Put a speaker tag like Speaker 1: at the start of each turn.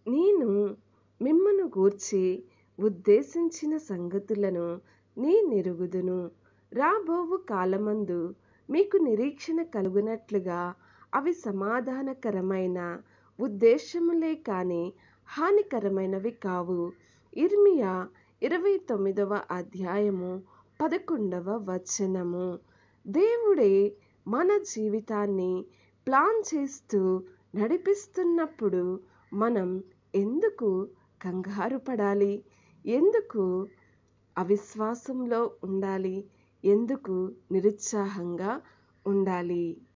Speaker 1: నేను మిమ్మును గూర్చి ఉద్దేశించిన సంగతులను నేనెరుగుదును రాబోవు కాలమందు మీకు నిరీక్షణ కలుగునట్లుగా అవి సమాధానకరమైన ఉద్దేశములే కాని హానికరమైనవి కావు యిర్మీయా ఇరవై తొమ్మిదవ అధ్యాయము పదకొండవ వచనము దేవుడే మన జీవితాన్ని ప్లాన్ చేస్తూ నడిపిస్తున్నప్పుడు మనం ఎందుకు కంగారు పడాలి ఎందుకు అవిశ్వాసంలో ఉండాలి ఎందుకు నిరుత్సాహంగా ఉండాలి